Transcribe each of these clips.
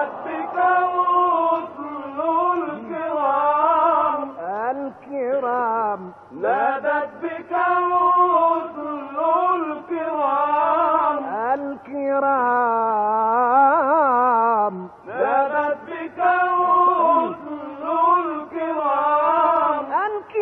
بك رسل الكرام الكرام نادت بك رسل الكرام الكرام نادت بك رسل الكرام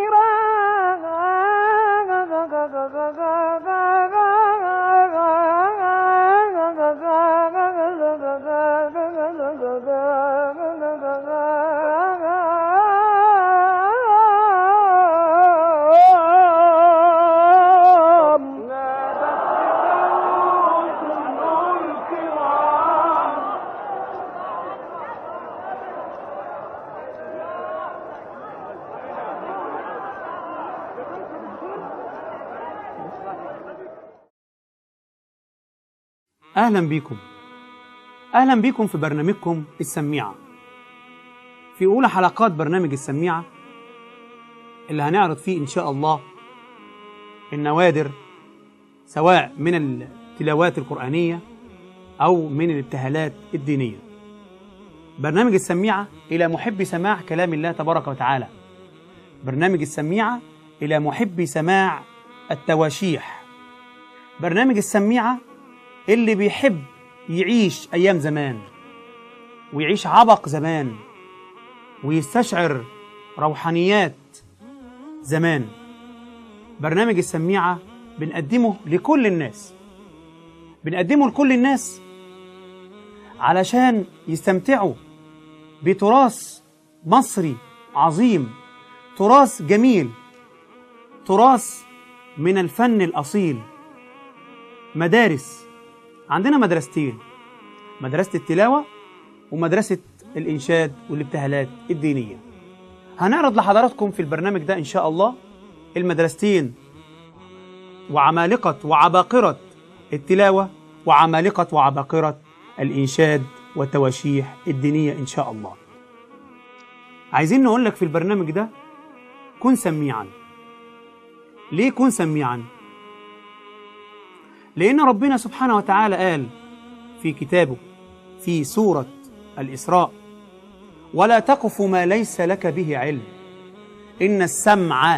الكرام نادت بك رسل الكرام أهلا بيكم أهلا بيكم في برنامجكم السميعة في أولى حلقات برنامج السميعة اللي هنعرض فيه إن شاء الله النوادر سواء من التلاوات القرآنية أو من الابتهالات الدينية برنامج السميعة إلى محب سماع كلام الله تبارك وتعالى برنامج السميعة إلى محب سماع التواشيح برنامج السميعة اللي بيحب يعيش أيام زمان ويعيش عبق زمان ويستشعر روحانيات زمان برنامج السميعة بنقدمه لكل الناس بنقدمه لكل الناس علشان يستمتعوا بتراث مصري عظيم تراث جميل تراث من الفن الأصيل مدارس عندنا مدرستين مدرسة التلاوة ومدرسة الإنشاد والابتهالات الدينية هنعرض لحضراتكم في البرنامج ده إن شاء الله المدرستين وعمالقة وعباقرة التلاوة وعمالقة وعباقرة الإنشاد والتواشيح الدينية إن شاء الله عايزين نقول لك في البرنامج ده كن سميعا ليه كن سميعا لأن ربنا سبحانه وتعالى قال في كتابه في سورة الإسراء ولا تقف ما ليس لك به علم إن السمع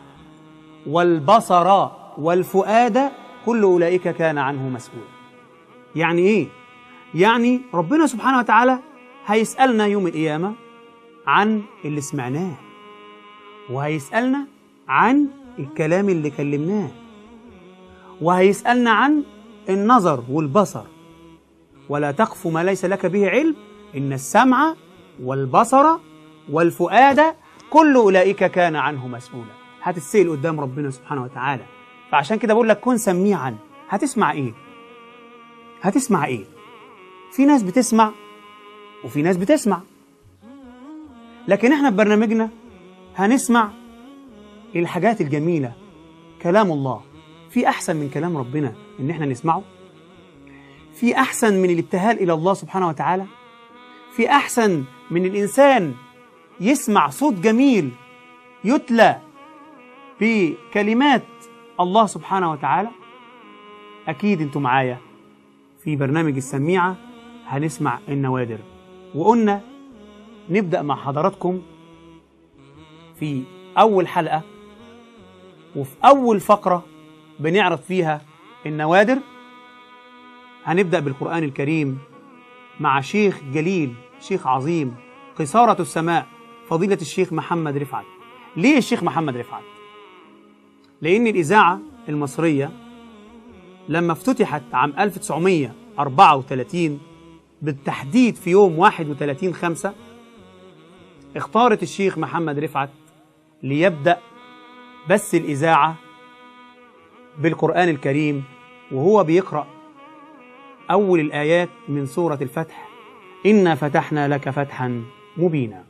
والبصر والفؤاد كل أولئك كان عنه مسؤولا يعني إيه؟ يعني ربنا سبحانه وتعالى هيسألنا يوم القيامة عن اللي سمعناه وهيسألنا عن الكلام اللي كلمناه وهيسألنا عن النظر والبصر ولا تقف ما ليس لك به علم إن السمع والبصر والفؤاد كل أولئك كان عنه مسؤولا هتتسأل قدام ربنا سبحانه وتعالى فعشان كده بقول لك كن سميعا هتسمع إيه؟ هتسمع إيه؟ في ناس بتسمع وفي ناس بتسمع لكن احنا في برنامجنا هنسمع الحاجات الجميلة كلام الله في أحسن من كلام ربنا إن احنا نسمعه في أحسن من الابتهال إلى الله سبحانه وتعالى في أحسن من الإنسان يسمع صوت جميل يتلى بكلمات الله سبحانه وتعالى أكيد أنتوا معايا في برنامج السميعة هنسمع النوادر وقلنا نبدأ مع حضراتكم في أول حلقة وفي أول فقرة بنعرض فيها النوادر هنبدأ بالقرآن الكريم مع شيخ جليل شيخ عظيم قصارة السماء فضيلة الشيخ محمد رفعت ليه الشيخ محمد رفعت؟ لأن الإذاعة المصرية لما افتتحت عام 1934 بالتحديد في يوم 31 خمسة اختارت الشيخ محمد رفعت ليبدأ بث الإذاعة بالقرآن الكريم وهو بيقرأ أول الآيات من سورة الفتح إنا فتحنا لك فتحا مبينا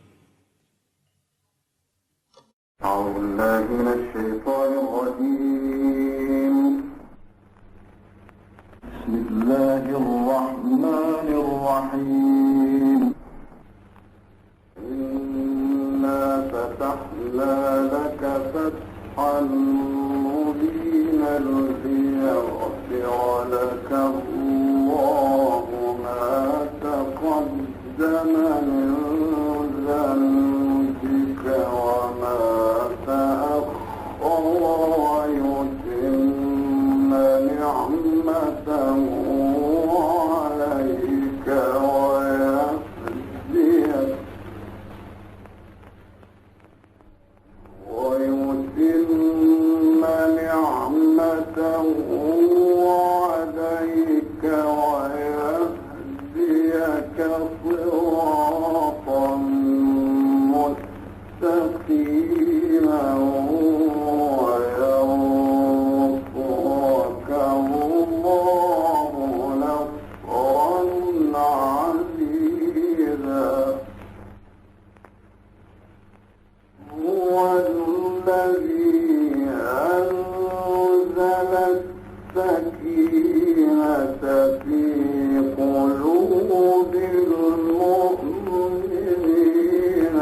أعوذ بالله من الشيطان الرجيم بسم الله الرحمن الرحيم إنا فتحنا لك فتحا مبينا ليغفر لك الله ما تقدم من ذنبك وما تأخر ويتم نعمته عليك ويهديك ويتم نعمته عليك ويهديك صراطا مستقيما وينصرك الله نصرا عزيزا هو الذي أنزل السكينة في قلوب المؤمنين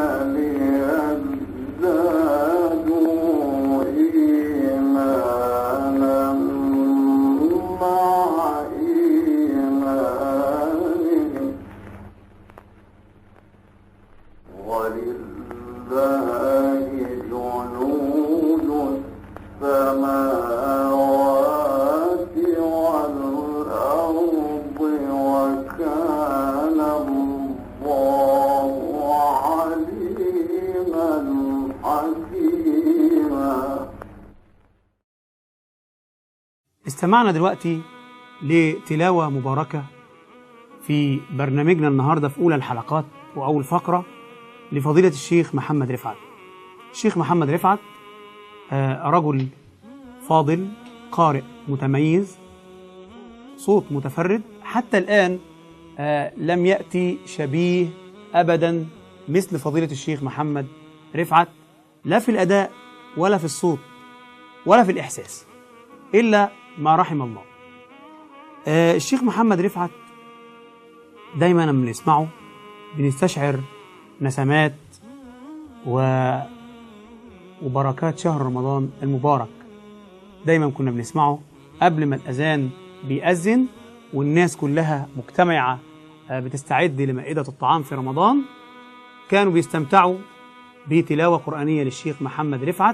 ليزدادوا إيمانا مع إيمانهم ولله جنود السماوات والأرض وكان الله عليما حكيما استمعنا دلوقتي لتلاوة مباركة في برنامجنا النهاردة في أولى الحلقات وأول فقرة لفضيلة الشيخ محمد رفعت الشيخ محمد رفعت آه، رجل فاضل قارئ متميز صوت متفرد حتى الآن آه، لم يأتي شبيه أبدا مثل فضيلة الشيخ محمد رفعت لا في الأداء ولا في الصوت ولا في الإحساس إلا ما رحم الله آه، الشيخ محمد رفعت دايما لما بنسمعه بنستشعر نسمات و وبركات شهر رمضان المبارك دايما كنا بنسمعه قبل ما الأذان بيأذن والناس كلها مجتمعة آه، بتستعد لمائدة الطعام في رمضان كانوا بيستمتعوا بتلاوة قرآنية للشيخ محمد رفعت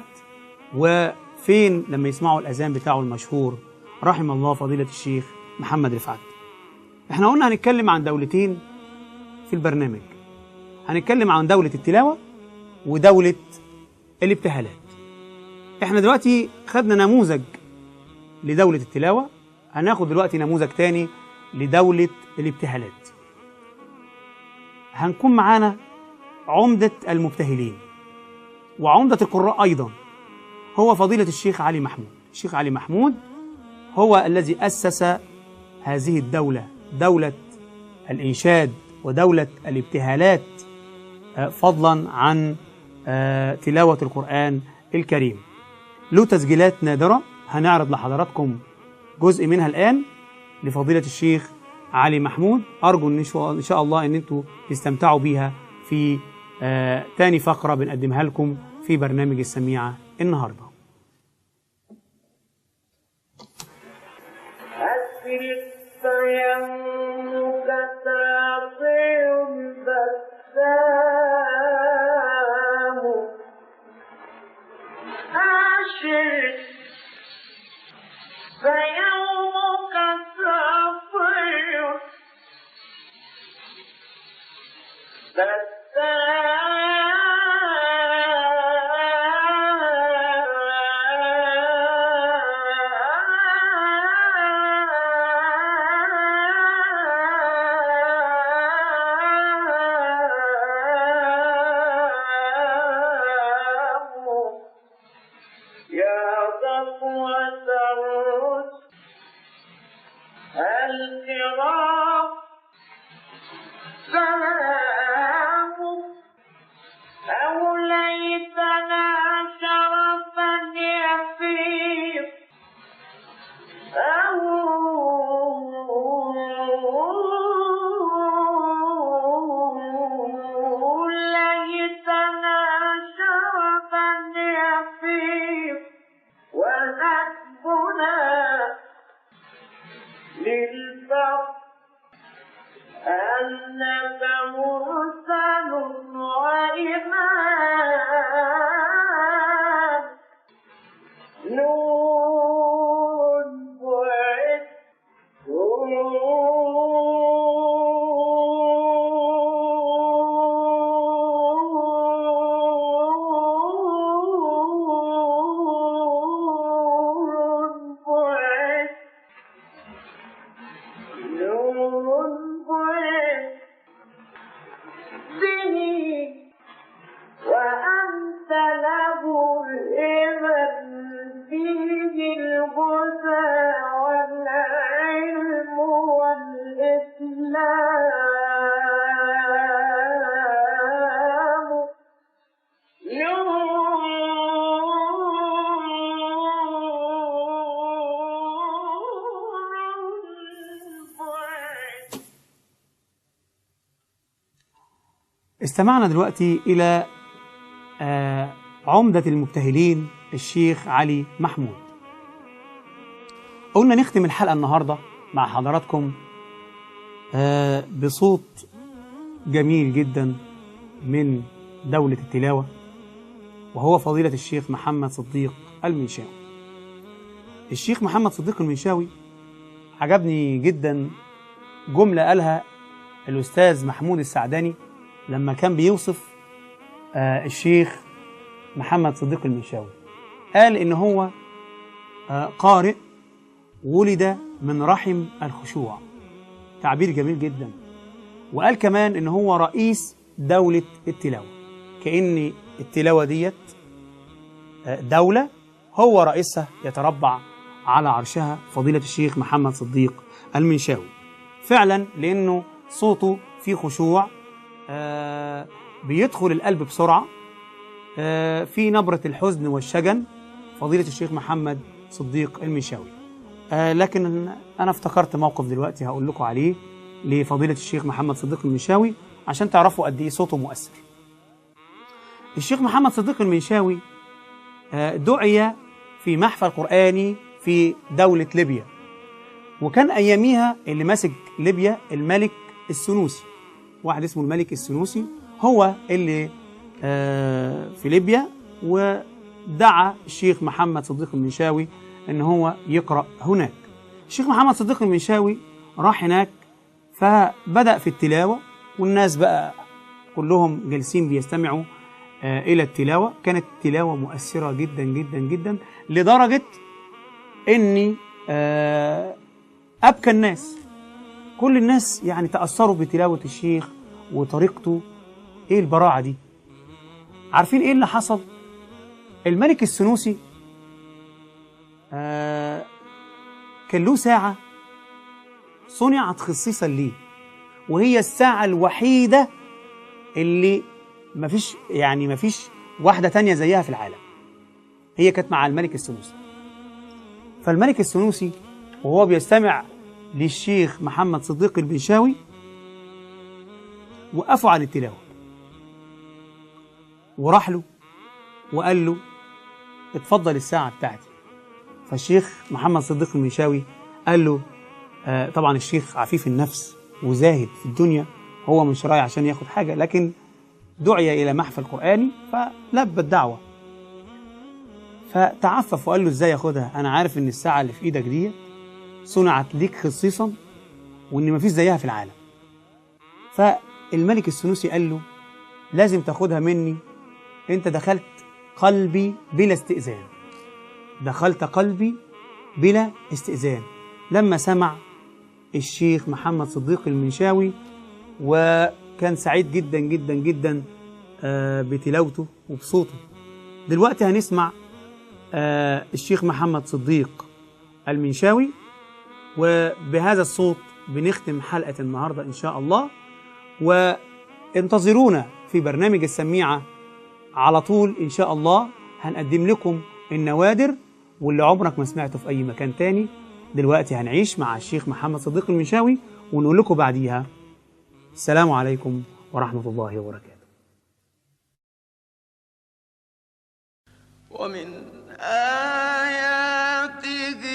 وفين لما يسمعوا الأذان بتاعه المشهور رحم الله فضيلة الشيخ محمد رفعت احنا قلنا هنتكلم عن دولتين في البرنامج هنتكلم عن دولة التلاوة ودولة الابتهالات احنا دلوقتي خدنا نموذج لدولة التلاوة هناخد دلوقتي نموذج تاني لدولة الابتهالات هنكون معانا عمدة المبتهلين وعمدة القراء أيضا هو فضيلة الشيخ علي محمود الشيخ علي محمود هو الذي أسس هذه الدولة دولة الإنشاد ودولة الابتهالات آه، فضلا عن آه، تلاوة القرآن الكريم له تسجيلات نادرة هنعرض لحضراتكم جزء منها الآن لفضيلة الشيخ علي محمود أرجو إن شاء إن شاء الله إن أنتوا تستمتعوا بيها في آه تاني فقرة بنقدمها لكم في برنامج السميعة النهارده أسرق فينك ساطع بسام أشرق فيومك ساطع بسام يا صفوة الرسل الكرام سلام أوليتنا شرفا يفيض أوليتنا شرفا يفيض ونسبنا للفقر أنك استمعنا دلوقتي إلى آه، عمدة المبتهلين الشيخ علي محمود قلنا نختم الحلقة النهاردة مع حضراتكم آه، بصوت جميل جدا من دولة التلاوة وهو فضيلة الشيخ محمد صديق المنشاوي الشيخ محمد صديق المنشاوي عجبني جدا جملة قالها الأستاذ محمود السعداني لما كان بيوصف آه، الشيخ محمد صديق المنشاوي قال إن هو آه، قارئ ولد من رحم الخشوع تعبير جميل جدا وقال كمان إن هو رئيس دولة التلاوة كأن التلاوة ديت آه، دولة هو رئيسها يتربع على عرشها فضيلة الشيخ محمد صديق المنشاوي فعلا لأنه صوته فيه خشوع آه، بيدخل القلب بسرعة آه، في نبرة الحزن والشجن فضيلة الشيخ محمد صديق المنشاوي آه، لكن أنا افتكرت موقف دلوقتي هقول لكم عليه لفضيلة الشيخ محمد صديق المنشاوي عشان تعرفوا قد إيه صوته مؤثر الشيخ محمد صديق المنشاوي آه، دعي في محفل قرآني في دولة ليبيا وكان أياميها اللي ماسك ليبيا الملك السنوسي واحد اسمه الملك السنوسي هو اللي آه، في ليبيا ودعا الشيخ محمد صديق المنشاوي ان هو يقرأ هناك الشيخ محمد صديق المنشاوي راح هناك فبدأ في التلاوة والناس بقى كلهم جالسين بيستمعوا آه، إلى التلاوة كانت تلاوة مؤثرة جدا جدا جدا لدرجة إني آه، أبكى الناس كل الناس يعني تأثروا بتلاوة الشيخ وطريقته إيه البراعة دي عارفين إيه اللي حصل الملك السنوسي آه كان له ساعة صنعت خصيصا ليه وهي الساعة الوحيدة اللي مفيش يعني مفيش واحدة تانية زيها في العالم هي كانت مع الملك السنوسي فالملك السنوسي وهو بيستمع للشيخ محمد صديق البنشاوي وقفوا عن التلاوة وراح له وقال له اتفضل الساعة بتاعتي فالشيخ محمد صديق المنشاوي قال له آه طبعا الشيخ عفيف النفس وزاهد في الدنيا هو مش رايح عشان ياخد حاجة لكن دعي إلى محفل قرآني فلبى الدعوة فتعفف وقال له ازاي ياخدها انا عارف ان الساعة اللي في ايدك دي صنعت ليك خصيصا وان مفيش زيها في العالم فالملك السنوسي قال له لازم تاخدها مني انت دخلت قلبي بلا استئذان دخلت قلبي بلا استئذان لما سمع الشيخ محمد صديق المنشاوي وكان سعيد جدا جدا جدا آه، بتلاوته وبصوته دلوقتي هنسمع آه، الشيخ محمد صديق المنشاوي وبهذا الصوت بنختم حلقة النهاردة إن شاء الله وانتظرونا في برنامج السميعة على طول إن شاء الله هنقدم لكم النوادر واللي عمرك ما سمعته في أي مكان تاني دلوقتي هنعيش مع الشيخ محمد صديق المنشاوي ونقول لكم بعديها السلام عليكم ورحمة الله وبركاته ومن آياته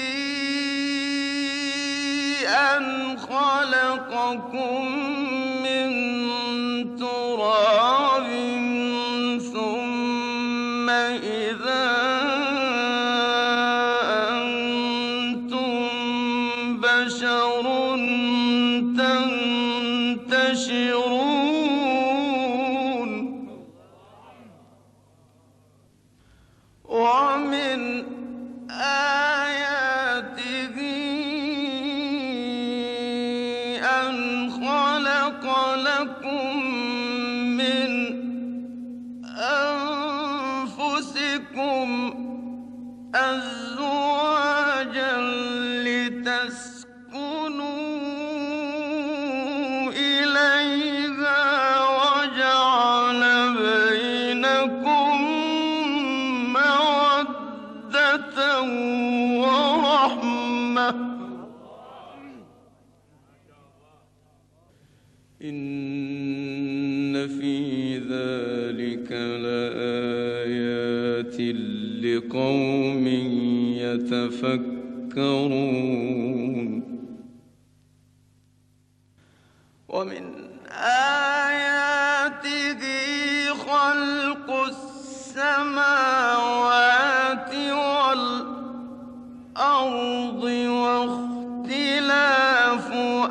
أن خلقكم من تراب ثم إذا أنتم بشر تنتشرون ومن آياته أن خلق لكم من أنفسكم أزواجا لتسكنوا إليها وجعل بينكم مودة ورحمة إن في ذلك لآيات لقوم يتفكرون ومن آياته خلق السماوات والأرض واختلاف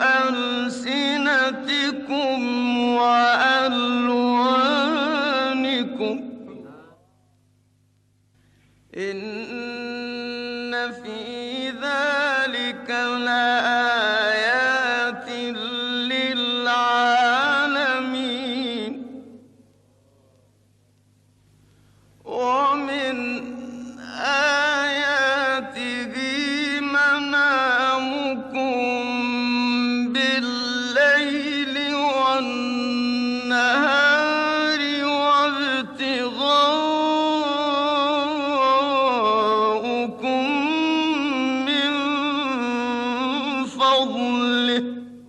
ألسنتكم وألوانكم إن في ذلك لآيات للعالمين ومن آياته منامكم بالليل والنهار وابتغاؤكم من فضله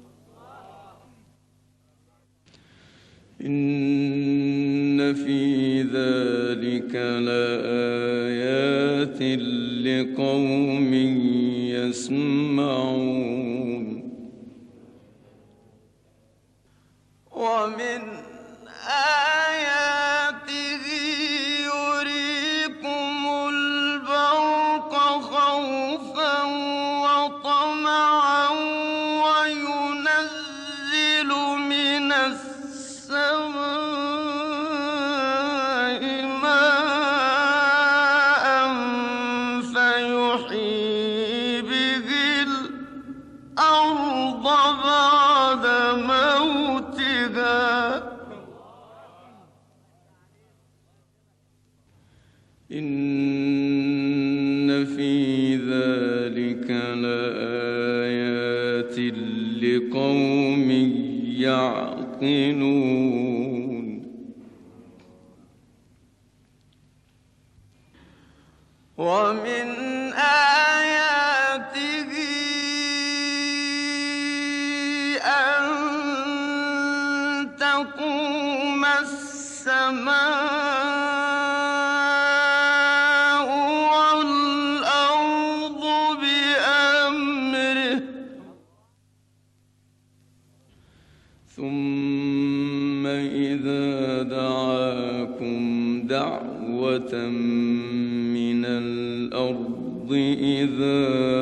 إن في ذلك لآيات لقوم يسمعون ومن آياته يريكم البرق خوفا وطمعا وينزل من السماء ماء فيحيي به الأرض بعد موتها إن في ذلك لآيات لقوم يعقلون ومن آياته أن تقوم السماء والأرض بأمره ثم إذا دعاكم دعوة من الأرض إذا